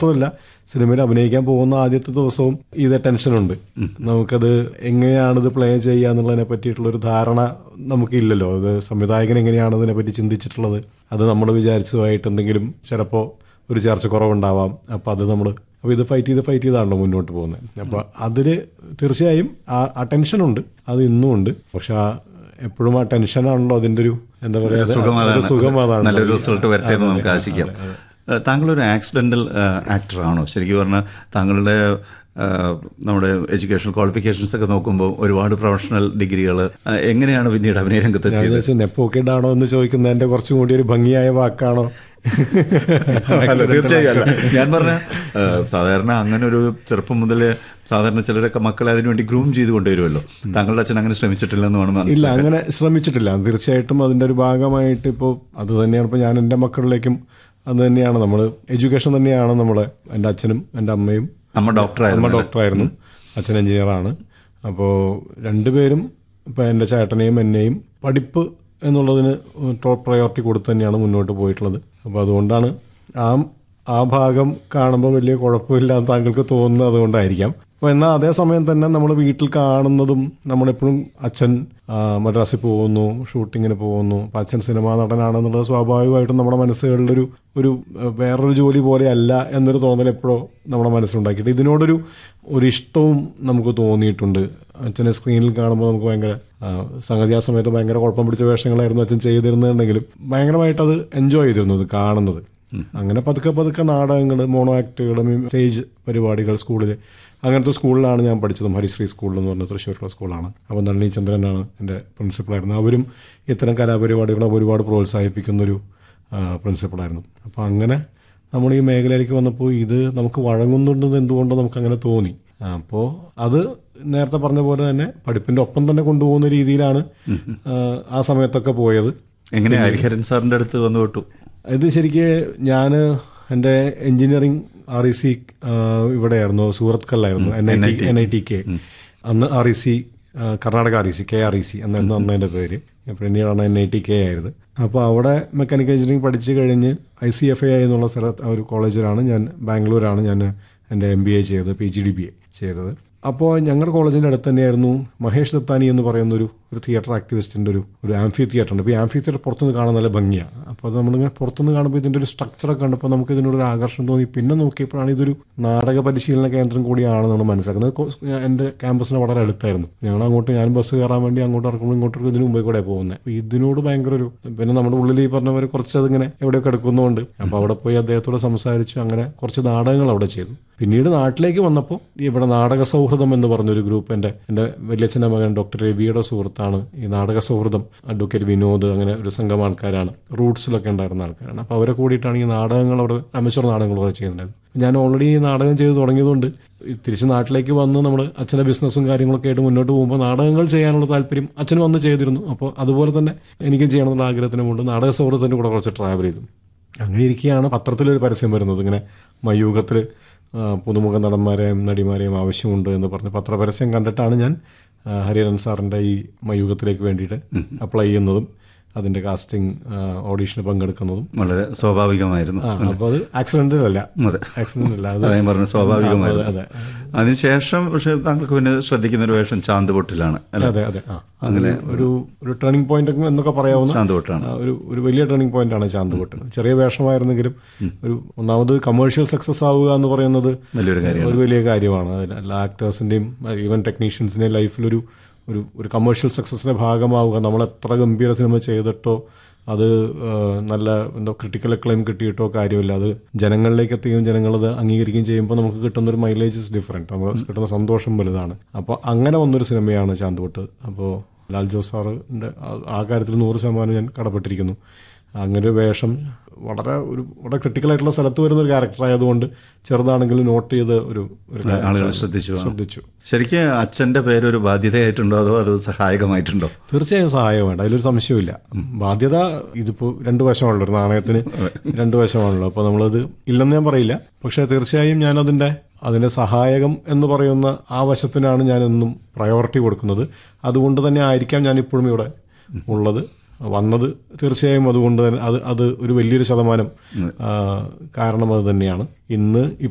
മാത്രമല്ല സിനിമയിൽ അഭിനയിക്കാൻ പോകുന്ന ആദ്യത്തെ ദിവസവും ഇതേ ടെൻഷനുണ്ട് നമുക്കത് എങ്ങനെയാണ് ഇത് പ്ലേ ചെയ്യുക എന്നുള്ളതിനെ പറ്റിയിട്ടുള്ള ഒരു ധാരണ നമുക്കില്ലല്ലോ അത് സംവിധായകൻ എങ്ങനെയാണ് ഇതിനെ പറ്റി ചിന്തിച്ചിട്ടുള്ളത് അത് നമ്മൾ വിചാരിച്ചതുമായിട്ട് എന്തെങ്കിലും ചിലപ്പോൾ ഒരു ചേർച്ച കുറവുണ്ടാവാം അപ്പം അത് നമ്മൾ അപ്പോൾ ഇത് ഫൈറ്റ് ചെയ്ത് ഫൈറ്റ് ചെയ്താണല്ലോ മുന്നോട്ട് പോകുന്നത് അപ്പോൾ അതിൽ തീർച്ചയായും ആ ആ ടെൻഷനുണ്ട് അത് ഇന്നും ഉണ്ട് പക്ഷെ ആ എപ്പോഴും ആ ടെൻഷനാണല്ലോ അതിൻ്റെ ഒരു എന്താ പറയുക സുഖം ഒരു അതാണ് സുഖം അതാണ് നല്ലൊരു റിസൾട്ട് വരട്ടെ എന്ന് നമുക്ക് ആശിക്കാം ഏഹ് താങ്കളൊരു ആക്സിഡൻ്റൽ ആക്ടറാണോ ശരിക്കും പറഞ്ഞാൽ താങ്കളുടെ ഏഹ് നമ്മുടെ എഡ്യൂക്കേഷൻ ക്വാളിഫിക്കേഷൻസ് ഒക്കെ നോക്കുമ്പോൾ ഒരുപാട് പ്രൊഫഷണൽ ഡിഗ്രികൾ എങ്ങനെയാണ് പിന്നീട് അഭിനയ രംഗത്ത് ഞാൻ വിചാരിച്ചു നെപ്പോക്കിഡാണോ എന്ന് ചോദിക്കുന്നതിന്റെ കുറച്ചും കൂടി ഒരു ഭംഗിയായ വാക്കാണോ അല്ല, തീർച്ചയായും അല്ല ഞാൻ പറഞ്ഞ ഏഹ്, സാധാരണ അങ്ങനെ ഒരു ചെറുപ്പം മുതൽ സാധാരണ ചിലരൊക്കെ മക്കളെ അതിനുവേണ്ടി ഗ്രൂം ചെയ്ത് കൊണ്ടുവരുമല്ലോ താങ്കളുടെ അച്ഛൻ അങ്ങനെ ശ്രമിച്ചിട്ടില്ലെന്നാണ് ഇല്ല മനസ്സിലാക്കുന്നത് അങ്ങനെ ശ്രമിച്ചിട്ടില്ല തീർച്ചയായിട്ടും അതിന്റെ ഒരു ഭാഗമായിട്ട് ഇപ്പോൾ അത് തന്നെയാണ് ഇപ്പോൾ ഞാൻ എൻ്റെ മക്കളിലേക്കും അത് തന്നെയാണ് നമ്മൾ എഡ്യൂക്കേഷൻ തന്നെയാണ് നമ്മളെ എൻ്റെ അച്ഛനും എൻ്റെ അമ്മയും അമ്മ അമ്മ ഡോക്ടറായിരുന്നു ഡോക്ടറായിരുന്നു അച്ഛൻ എഞ്ചിനീയറാണ് അപ്പോൾ രണ്ടുപേരും ഇപ്പോൾ എൻ്റെ ചേട്ടനെയും എന്നെയും പഠിപ്പ് എന്നുള്ളതിന് ടോപ്പ് പ്രയോറിറ്റി കൊടുത്ത് തന്നെയാണ് മുന്നോട്ട് പോയിട്ടുള്ളത് അപ്പോൾ അതുകൊണ്ടാണ് ആ ആ ഭാഗം കാണുമ്പോൾ വലിയ കുഴപ്പമില്ലാന്ന് താങ്കൾക്ക് തോന്നുന്നത് അതുകൊണ്ടായിരിക്കാം അപ്പോൾ എന്നാൽ അതേസമയം തന്നെ നമ്മൾ വീട്ടിൽ കാണുന്നതും നമ്മളെപ്പോഴും അച്ഛൻ ആ, മദ്രാസിൽ പോകുന്നു ഷൂട്ടിങ്ങിന് പോകുന്നു അപ്പം അച്ഛൻ സിനിമാ നടനാണെന്നുള്ളത് സ്വാഭാവികമായിട്ടും നമ്മുടെ മനസ്സുകളിലൊരു ഒരു ഏഹ്, വേറൊരു ജോലി പോലെയല്ല എന്നൊരു തോന്നൽ എപ്പോഴോ നമ്മുടെ മനസ്സിലുണ്ടാക്കിയിട്ട് ഇതിനോടൊരു ഒരു ഇഷ്ടവും നമുക്ക് തോന്നിയിട്ടുണ്ട് അച്ഛനെ സ്ക്രീനിൽ കാണുമ്പോൾ നമുക്ക് ഭയങ്കര ആ, സംഗതി ആ സമയത്ത് ഭയങ്കര കുഴപ്പം പിടിച്ച വേഷങ്ങളായിരുന്നു അച്ഛൻ ചെയ്തിരുന്നുണ്ടെങ്കിലും ഭയങ്കരമായിട്ട് അത് എൻജോയ് ചെയ്തിരുന്നു ഇത് കാണുന്നത് അങ്ങനെ പതുക്കെ പതുക്കെ നാടകങ്ങൾ മോണോ ആക്ടുകൾ സ്റ്റേജ് പരിപാടികൾ സ്കൂളിൽ അങ്ങനത്തെ സ്കൂളിലാണ് ഞാൻ പഠിച്ചതും ഹരിശ്രീ സ്കൂളിൽ എന്ന് പറഞ്ഞ തൃശ്ശൂരുള്ള സ്കൂളാണ് അപ്പോൾ നളിനി ചന്ദ്രനാണ് എൻ്റെ പ്രിൻസിപ്പളായിരുന്നു അവരും ഇത്തരം കലാപരിപാടികളെ ഒരുപാട് പ്രോത്സാഹിപ്പിക്കുന്നൊരു ആ, പ്രിൻസിപ്പളായിരുന്നു അപ്പോൾ അങ്ങനെ നമ്മൾ ഈ മേഖലയിലേക്ക് വന്നപ്പോൾ ഇത് നമുക്ക് വഴങ്ങുന്നുണ്ടെന്ന് എന്തുകൊണ്ടോ നമുക്ക് അങ്ങനെ തോന്നി അപ്പോൾ അത് നേരത്തെ പറഞ്ഞ പോലെ തന്നെ പഠിപ്പിൻ്റെ ഒപ്പം തന്നെ കൊണ്ടുപോകുന്ന രീതിയിലാണ് ആ, ആ സമയത്തൊക്കെ പോയത് എങ്ങനെ ഹരിഹരൻ സാറിന്റെ അടുത്ത് വന്നു വിട്ടു ഇത് ശരിക്ക് ഞാൻ എൻ്റെ എഞ്ചിനീയറിംഗ് ആർ ഇ സി ഇവിടെയായിരുന്നു സൂറത്ത് കല്ലായിരുന്നു N I T N I T K അന്ന് R E C Karnataka R E C K R E C എന്നായിരുന്നു അന്ന് എൻ്റെ പേര് പിന്നീടാണ് എൻ ഐ ടി കെ ആയത് അപ്പോൾ അവിടെ മെക്കാനിക്കൽ എഞ്ചിനീയറിംഗ് പഠിച്ച് കഴിഞ്ഞ് ഐ സി എഫ് എ എന്നുള്ള സ്ഥലത്ത് ആ ഒരു കോളേജിലാണ് ഞാൻ ബാംഗ്ലൂരാണ് ഞാൻ എൻ്റെ എം ബി എ ചെയ്തത് P G D B A ചെയ്തത് അപ്പോൾ ഞങ്ങളുടെ കോളേജിൻ്റെ അടുത്ത് തന്നെയായിരുന്നു മഹേഷ് ദത്താനി എന്ന് പറയുന്ന ഒരു ഒരു തിയേറ്റർ ആക്ടിവിസ്റ്റിൻ്റെ ഒരു ഒരു ആംഫി തിയേറ്റർ ഉണ്ട് ഇപ്പോൾ ഈ ആംഫി തിയേറ്റർ പുറത്തുനിന്ന് കാണാൻ നല്ല ഭംഗിയാണ് അപ്പോൾ അത് നമ്മളിങ്ങനെ പുറത്തുനിന്ന് കാണുമ്പോൾ ഇതിൻ്റെ ഒരു സ്ട്രക്ചറൊക്കെ കണ്ടപ്പോൾ നമുക്ക് ഇതിനോടൊരു ആകർഷണം തോന്നി പിന്നെ നോക്കിയപ്പോഴാണ് ഇതൊരു നാടക പരിശീലന കേന്ദ്രം കൂടിയാണ് നമ്മൾ മനസ്സിലാക്കുന്നത് കോ- എൻ്റെ ക്യാമ്പസിന് വളരെ അടുത്തായിരുന്നു ഞങ്ങൾ അങ്ങോട്ട് ഞാൻ ബസ് കയറാൻ വേണ്ടി അങ്ങോട്ട് ഇറക്കുമ്പോൾ ഇങ്ങോട്ട് ഇറക്കും ഇതിന് മുമ്പേ കൂടെ പോകുന്നത് അപ്പോൾ ഇതിനോട് ഭയങ്കര ഒരു പിന്നെ നമ്മുടെ ഉള്ളിൽ ഈ പറഞ്ഞ പോലെ കുറച്ച് അതിങ്ങനെ എവിടെയൊക്കെ എടുക്കുന്നുണ്ട് അപ്പോൾ അവിടെ പോയി അദ്ദേഹത്തോട് സംസാരിച്ചു അങ്ങനെ കുറച്ച് നാടകങ്ങൾ അവിടെ ചെയ്തു പിന്നീട് നാട്ടിലേക്ക് വന്നപ്പോൾ ഇവിടെ നാടക സൗഹൃദം എന്ന് പറഞ്ഞൊരു ഗ്രൂപ്പ് എൻ്റെ എൻ്റെ വലിയച്ഛൻ്റെ മകൻ ഡോക്ടർ രവിയുടെ സുഹൃത്താണ് ഈ നാടക സൗഹൃദം അഡ്വക്കേറ്റ് വിനോദ് അങ്ങനെ ഒരു സംഘം ആൾക്കാരാണ് റൂട്ട്സിലൊക്കെ ഉണ്ടായിരുന്ന ആൾക്കാരാണ് അപ്പോൾ അവരെ കൂടിയിട്ടാണ് ഈ നാടകങ്ങൾ അവിടെ അമച്ചർ നാടകങ്ങൾ അവിടെ ചെയ്യുന്നുണ്ടായിരുന്നത് ഞാൻ ഓൾറെഡി ഈ നാടകം ചെയ്ത് തുടങ്ങിയതുകൊണ്ട് ഈ തിരിച്ച് നാട്ടിലേക്ക് വന്ന് നമ്മൾ അച്ഛൻ്റെ ബിസിനസ്സും കാര്യങ്ങളൊക്കെ ആയിട്ട് മുന്നോട്ട് പോകുമ്പോൾ നാടകങ്ങൾ ചെയ്യാനുള്ള താല്പര്യം അച്ഛന് വന്ന് ചെയ്തിരുന്നു അപ്പോൾ അതുപോലെ തന്നെ എനിക്കും ചെയ്യണമെന്നുള്ള ആഗ്രഹത്തിന് കൊണ്ട് നാടക സൗഹൃദത്തിൻ്റെ കൂടെ കുറച്ച് ട്രാവൽ ചെയ്തു അങ്ങനെ ഇരിക്കുകയാണ് പത്രത്തിലൊരു പരസ്യം വരുന്നത് ഇങ്ങനെ മയൂഖത്തിൽ പുതുമുഖ നടന്മാരെയും നടിമാരെയും ആവശ്യമുണ്ട് എന്ന് പറഞ്ഞ് പത്രപരസ്യം കണ്ടിട്ടാണ് ഞാൻ ആ, ഹരിഹരൻ സാറിൻ്റെ ഈ മയൂഖത്തിലേക്ക് വേണ്ടിയിട്ട് അപ്ലൈ ചെയ്യുന്നതും അതിൻ്റെ കാസ്റ്റിംഗ് ഓഡീഷന് പങ്കെടുക്കുന്നതും വളരെ സ്വാഭാവികമായിരുന്നു ആ അപ്പോൾ അത് ആക്സിഡൻ്റൽ അല്ല അതെ ആക്സിഡൻ്റ് അല്ല അത് അതാ ഞാൻ പറഞ്ഞു സ്വാഭാവികമായിരുന്നു അതെ അതിനുശേഷം പക്ഷെ താങ്കൾക്ക് പിന്നെ ശ്രദ്ധിക്കുന്ന ഒരു വേഷം ചാന്തുപൊട്ടിലാണ് അല്ലെ അതെ അതെ ആ അങ്ങനെ ഒരു ഒരു ടേണിംഗ് പോയിന്റ് എന്നൊക്കെ പറയാവുന്ന ചാന്തുപൊട്ടാണ് ആ, ഒരു ഒരു വലിയ ടേണിംഗ് പോയിന്റ് ആണ് ചാന്തുപൊട്ട് ചെറിയ വേഷമായിരുന്നെങ്കിലും ഒരു ഒന്നാമത് കമേഴ്ഷ്യൽ സക്സസ് ആവുക എന്ന് പറയുന്നത് വലിയൊരു കാര്യം ഒരു വലിയ കാര്യമാണ് അതിൽ എല്ലാ ആക്ടേഴ്സിൻ്റെയും ഈവൻ ടെക്നീഷ്യൻസിൻ്റെയും ലൈഫിലൊരു ഒരു ഒരു കമേഴ്ഷ്യൽ സക്സസിൻ്റെ ഭാഗമാവുക നമ്മൾ എത്ര ഗംഭീര സിനിമ ചെയ്തിട്ടോ അത് ആ, നല്ല എന്തോ ക്രിട്ടിക്കൽ അക്ലെയിം കിട്ടിയിട്ടോ കാര്യമില്ല അത് ജനങ്ങളിലേക്ക് എത്തുകയും ജനങ്ങളത് അംഗീകരിക്കുകയും ചെയ്യുമ്പോൾ നമുക്ക് കിട്ടുന്ന ഒരു മൈലേജ് ഇസ് ഡിഫറെൻറ്റ് നമുക്ക് കിട്ടുന്ന സന്തോഷം വലുതാണ് അപ്പോൾ അങ്ങനെ വന്നൊരു സിനിമയാണ് ചാന്തുപൊട്ട് അപ്പോൾ ലാൽ ജോസ് സാറിൻ്റെ ആ- ആ കാര്യത്തിൽ നൂറ് ശതമാനം ഞാൻ കടപ്പെട്ടിരിക്കുന്നു അങ്ങനെ ഒരു വേഷം വളരെ ഒരു വളരെ ക്രിട്ടിക്കൽ ആയിട്ടുള്ള സ്ഥലത്ത് വരുന്ന ഒരു ക്യാരക്ടർ ആയതുകൊണ്ട് ചെറുതാണെങ്കിലും നോട്ട് ചെയ്ത് ഒരു ഒരു character ആളുകൾ ശ്രദ്ധിച്ചു കാണും. ശ്രദ്ധിച്ചു ശരിക്കും അച്ഛന്റെ പേരൊരു ബാധ്യതയായിട്ടുണ്ടോ അതോ അത് സഹായകമായിട്ടുണ്ടോ തീർച്ചയായും സഹായമുണ്ട് അതിലൊരു സംശയമില്ല ബാധ്യത ഇതിപ്പോൾ രണ്ട് വശമാണല്ലോ ഒരു നാണയത്തിന് രണ്ട് വശമാണല്ലോ അപ്പോൾ നമ്മളത് ഇല്ലെന്ന് ഞാൻ പറയില്ല പക്ഷേ തീർച്ചയായും ഞാൻ അതിൻ്റെ അതിൻ്റെ സഹായകം എന്ന് പറയുന്ന ആ വശത്തിനാണ് ഞാൻ എന്നും പ്രയോറിറ്റി കൊടുക്കുന്നത് അതുകൊണ്ട് തന്നെ ആയിരിക്കാം ഞാൻ ഇപ്പോഴും ഇവിടെ ഉള്ളത് വന്നത് തീർച്ചയായും അതുകൊണ്ട് തന്നെ അത് അത് ഒരു വലിയൊരു ശതമാനം ആ, കാരണം അത് തന്നെയാണ് ഇന്ന്